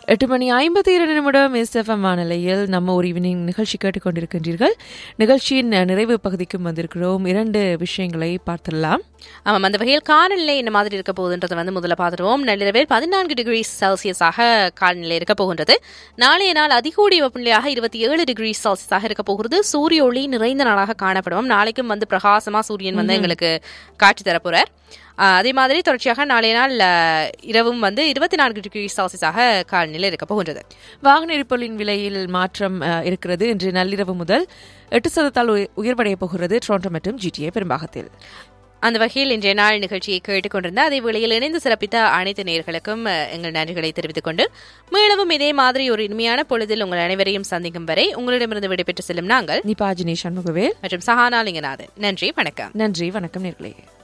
எட்டு மணி ஐம்பத்தி இரண்டு நிமிடம் எஸ்எஃப்எம் வானிலையில் நம்ம ஒரு ஈவினிங் நிகழ்ச்சி கேட்டுக்கொண்டிருக்கின்றீர்கள் நிகழ்ச்சியின் நிறைவு பகுதிக்கும் வந்திருக்கிறோம் இரண்டு விஷயங்களை பார்த்துடலாம் ஆமாம் அந்த வகையில் காலநிலை என்ன மாதிரி இருக்க போகுதுன்றதை வந்து முதல்ல பார்த்துருவோம் நள்ளிரவில் பதினான்கு டிகிரி செல்சியஸாக காலநிலை இருக்க போகின்றது நாளைய நாள் அதிகூடிய வெப்பநிலையாக இருபத்தி ஏழு டிகிரி செல்சியஸாக இருக்க போகிறது சூரிய ஒளி நிறைந்த நாளாக காணப்படும் நாளைக்கும் வந்து பிரகாசமா சூரியன் வந்து எங்களுக்கு காட்சி தரப்போறார் ஆஹ் அதே மாதிரி தொடர்ச்சியாக நாளைய நாள் ஆஹ், இரவும் வந்து இருபத்தி நான்கு டிகிரி செல்சியஸாக காலநிலை இருக்க போகின்றது வாகன எரிபொருளின் விலையில் மாற்றம் அஹ், இருக்கிறது இன்று நள்ளிரவு முதல் எட்டு சதத்தால் உய- உயர்வடைய போகிறது டொரண்டோ மற்றும் ஜிடிஏ பெரும்பாகத்தில் அந்த வகையில் இன்றைய நாள் நிகழ்ச்சியை கேட்டுக்கொண்டிருந்த அதே வேளையில் இணைந்து சிறப்பித்த அனைத்து நேயர்களுக்கும் அஹ், எங்கள் நன்றிகளை தெரிவித்துக் கொண்டு மீளவும் இதே மாதிரி ஒரு இனிமையான பொழுதில் உங்கள் அனைவரையும் சந்திக்கும் வரை உங்களிடமிருந்து விடைபெற்று செல்லும் நாங்கள் நிபாஜினி சண்முகவேல் மற்றும் சஹானா லிங்கநாதன் நன்றி வணக்கம் நன்றி வணக்கம் நேர்களே